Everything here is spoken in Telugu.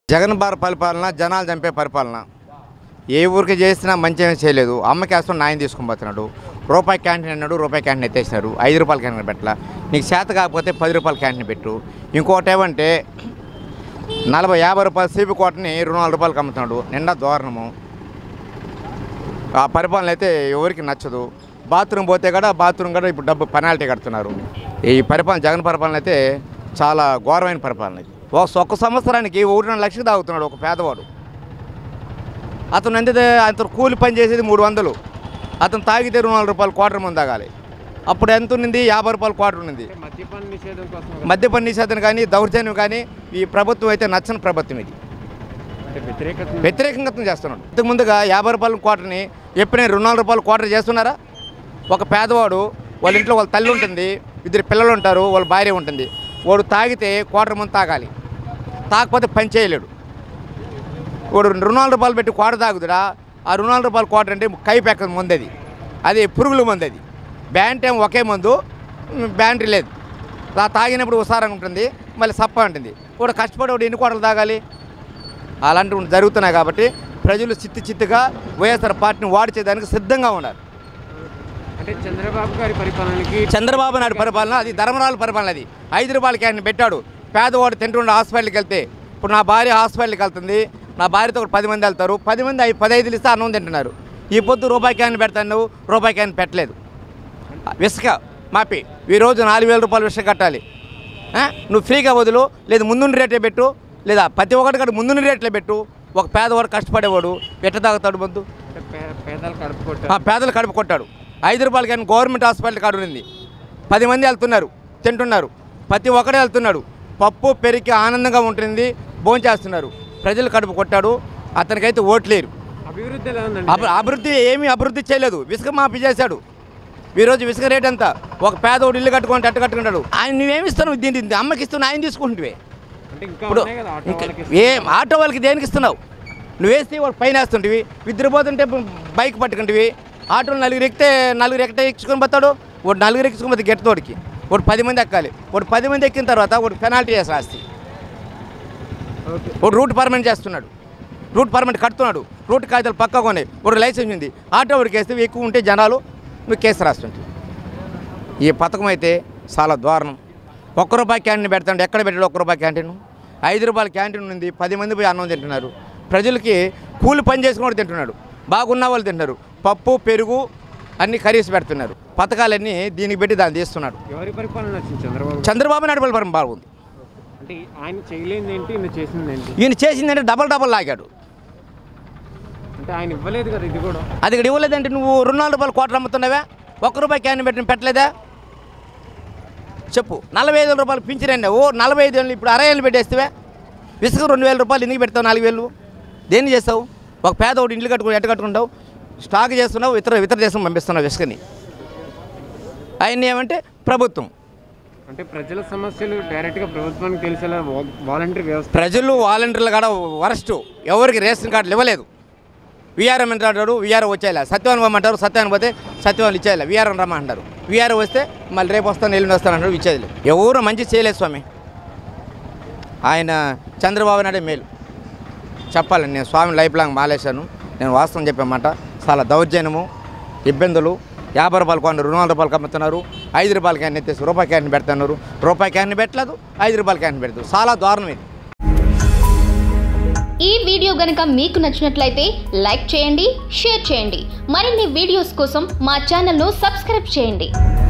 జగన్ బార్ పరిపాలన జనాలు చంపే పరిపాలన ఏ ఊరికి చేసినా మంచి ఏమీ చేయలేదు అమ్మకి వేస్తాం న్యాయం తీసుకొని పోతున్నాడు రూపాయి క్యాంటీన్ అన్నాడు రూపాయి క్యాంటీన్ ఎత్తేసినారు ఐదు రూపాయల క్యాంటీన్ పెట్టలా నీకు చేత కాకపోతే పది రూపాయల క్యాంటీన్ పెట్టు ఇంకోటి ఏమంటే నలభై యాభై రూపాయల సీపి కోటని రెండు నాలుగు రూపాయలకి అమ్ముతున్నాడు నిండా దోరణము ఆ పరిపాలన అయితే ఎవరికి నచ్చదు బాత్రూమ్ పోతే కూడా బాత్రూమ్ కూడా ఇప్పుడు డబ్బు పెనాల్టీ కడుతున్నారు ఈ పరిపాలన జగన్ పరిపాలన అయితే చాలా ఘోరమైన పరిపాలన ఇది ఒక ఒక్క సంవత్సరానికి ఒకటిన్నర లక్షలు తాగుతున్నాడు ఒక పేదవాడు అతను ఎంత అతను కూలి పని చేసేది మూడు వందలు అతను తాగితే రెండు నాలుగు రూపాయలు క్వార్టర్ ముందు తాగాలి అప్పుడు ఎంత ఉన్నింది యాభై రూపాయలు క్వార్టర్ ఉన్నింది అంటే మద్యపాన నిషేధం కోసం మద్యపని నిషేధం కానీ దౌర్జన్యం కానీ ఈ ప్రభుత్వం అయితే నచ్చని ప్రభుత్వం ఇది అంటే వ్యతిరేకత వ్యతిరేకంగా చేస్తున్నాడు ఇంతకు ముందుగా యాభై రూపాయల క్వార్టర్ని ఎప్పుడైనా రెండు నాలుగు రూపాయల క్వార్టర్ చేస్తున్నారా ఒక పేదవాడు వాళ్ళ ఇంట్లో వాళ్ళ తల్లి ఉంటుంది ఇద్దరు పిల్లలు ఉంటారు వాళ్ళ భార్య ఉంటుంది వాడు తాగితే క్వార్టర్ ముందు తాగాలి తాగకపోతే పని చేయలేడు వాడు రెండు నాలుగు రూపాయలు పెట్టి క్వార్టర్ తాగుతురా ఆ రెండు నాలుగు రూపాయల క్వార్టర్ అంటే కైపు ఎక్కదు మందు అది అది పురుగుల మందు అది బ్యాంట్ ఏమో ఒకే మందు బ్యాంటరీ లేదు తా తాగినప్పుడు ఉసారంగా ఉంటుంది మళ్ళీ సప్ప ఉంటుంది వాడు కష్టపడి వాడు ఎన్ని క్వార్టర్లు తాగాలి అలాంటివి జరుగుతున్నాయి కాబట్టి ప్రజలు చిత్తి చిత్తుగా వైఎస్ఆర్ పార్టీని వాడిచేదానికి సిద్ధంగా ఉన్నారు అంటే చంద్రబాబు గారి పరిపాలనకి చంద్రబాబు నాయుడు పరిపాలన అది ధర్మరాజు పరిపాలన అది ఐదు రూపాయలకి ఆయన పెట్టాడు పేదవాడు తింటుండే హాస్పిటల్కి వెళ్తే ఇప్పుడు నా భార్య హాస్పిటల్కి వెళ్తుంది నా భార్యతో ఒక పది మంది వెళ్తారు పది మంది ఐ- పదైదులు ఇస్తే అన్నం తింటున్నారు ఈ పొద్దు రూపాయి క్యాన్ పెడతాను నువ్వు రూపాయి క్యాన్ పెట్టలేదు ఇసుక మాపి ఈరోజు నాలుగు వేల రూపాయలు ఇసుక కట్టాలి ఆ? నువ్వు ఫ్రీగా వదులు లేదు ముందుండి రేటే పెట్టు లేదా ప్రతి ఒక్కటి కూడా ముందుండి రేట్లే పెట్టు ఒక పేదవాడు కష్టపడేవాడు ఎట్ట తాగుతాడు ముందు అంటే పే- పేదలు కడుపు ఆ కొట్టారు పేదలు కడుపు కొట్టాడు ఐదు రూపాయలు కానీ గవర్నమెంట్ హాస్పిటల్ కాడు ఉంది పది మంది వెళ్తున్నారు తింటున్నారు ప్రతి ఒక్కడే వెళ్తున్నాడు పప్పు పెరిగి ఆనందంగా ఉంటుంది భోంచేస్తున్నారు ప్రజలు కడుపు కొట్టాడు అతనికైతే ఓట్లేరు అభివృద్ధి ఎలా ఉందండి అభి- అభివృద్ధి ఏమీ అభివృద్ధి చేయలేదు ఇసుక మాఫీ చేశాడు ఈరోజు ఇసుక రేట్ ఎంత ఒక పేదోడు ఇల్లు కట్టుకుంటే అట్టు కట్టుకుంటాడు ఆయన నువ్వేమి ఇస్తున్నావు దీని అమ్మకి ఇస్తున్నావు ఆయన తీసుకుంటువే అంటే ఇంకా ఇప్పుడు ఉన్నాయి కదా ఆటో ఇంకా వాళ్ళకి ఏం ఆటో వాళ్ళకి దేనికి ఇస్తున్నావు నువ్వు వేస్తే వాడు పైన వేస్తుంటివి ఇద్దరు పోతుంటే బైక్ పట్టుకుంటివి ఆటోలు నలుగురు ఎక్కితే నలుగురు ఎక్కటే ఎక్కించుకొని పోతాడు వాడు నలుగురు ఎక్కించుకొని పోతే గెట్టతోడికి వాడు పది మంది ఎక్కాలి వాడు పది మంది ఎక్కిన తర్వాత వాడు పెనాల్టీ చేసి రాస్తే ఓకే వాడు రూట్ పర్మనెంట్ చేస్తున్నాడు రూట్ పర్మనెంట్ కడుతున్నాడు రూట్ కాగితాలు పక్కా కొనే వాడు లైసెన్స్ ఉంది ఆటో వాడికి వేస్తే ఎక్కువ ఉంటే జనాలు నువ్వు కేసు రాస్తుంటావు ఈ పథకం అయితే చాలా దారుణం ఒక్క రూపాయి క్యాంటీన్ పెడతాడు ఎక్కడ పెట్టాడు ఒక్క రూపాయి క్యాంటీన్ ఐదు రూపాయల క్యాంటీన్ ఉంది పది మంది పోయి అన్నం తింటున్నారు ప్రజలకి కూలి పని చేసుకుని కూడా తింటున్నాడు బాగున్న వాళ్ళు తింటున్నారు పప్పు పెరుగు అన్ని కర్రీస్ పెడుతున్నారు పథకాలన్నీ దీనికి పెట్టి దాన్ని తీస్తున్నాడు ఎవరి పరిపాలన వచ్చింది చంద్రబాబు చంద్రబాబు నాయుడు పరిపాలన బాగుంది అంటే ఆయన చేయలేనిది ఏంటి ఈయన చేసింది ఏంటి ఈయన చేసిందంటే డబల్ డబల్ లాగాడు అంటే ఆయన ఇవ్వలేదు కదా ఇది కూడా అది ఇక్కడ ఇవ్వలేదంటే నువ్వు రెండు నాలుగు రూపాయలు కోట్లు అమ్ముతున్నావా ఒక్క రూపాయి క్యాన్ పెట్టి పెట్టలేదా చెప్పు నలభై ఐదు రూపాయలు పింఛన్ ఓ నలభై ఐదు ఏళ్ళు ఇప్పుడు అరవై ఏళ్ళు పెట్టేస్తావా ఇసుక రెండు వేల రూపాయలు ఎందుకు పెడతావు నాలుగు వేలు దేన్ని చేస్తావు ఒక పేద ఒకటి ఇండ్లు కట్టుకుని ఎట్ట కట్టుకుంటావు స్టాక్ చేస్తున్నావు ఇతర ఇతర దేశం పంపిస్తున్నావు ఇసుకని ఆయన్ని ఏమంటే ప్రభుత్వం అంటే ప్రజల సమస్యలు డైరెక్ట్గా ప్రభుత్వానికి తెలిసేలా వాలంటీర్ వ్యవస్థ ప్రజలు వాలంటీర్లు కూడా వరస్ట్ ఎవరికి రేషన్ కార్డులు ఇవ్వలేదు విఆర్ఎం ఎంత అంటాడు విఆర్ఓ వచ్చేయాలి సత్యవాన్ పోమంటారు సత్యవాన్ పోతే సత్యవాన్ ఇచ్చేయాలి విఆర్ఎం రమ్మంటారు విఆర్ఓ వస్తే మళ్ళీ రేపు వస్తాను ఎల్లుండి వస్తాను అంటాడు ఇచ్చేది లేదు. ఎవరు మంచి చేయలేదు స్వామి ఆయన చంద్రబాబు నాయుడే మేలు చెప్పాలి నేను స్వామి లైఫ్ లాంగ్ మాలేశాను నేను వాస్తవం చెప్పామాట చాలా దౌర్జన్యము ఇబ్బందులు యాభై రూపాయలు కొన్ని రెండు వందల రూపాయలు అమ్ముతున్నారు ఐదు రూపాయల క్యాన్ ఎత్తేసి రూపాయి క్యాన్ పెడుతున్నారు రూపాయి క్యాన్ పెట్టలేదు ఐదు రూపాయల క్యాన్ పెడతారు చాలా దారుణం ఇది ఈ వీడియో గనక మీకు నచ్చినట్లయితే లైక్ చేయండి షేర్ చేయండి మరిన్ని వీడియోస్ కోసం మా ఛానల్ను సబ్స్క్రైబ్ చేయండి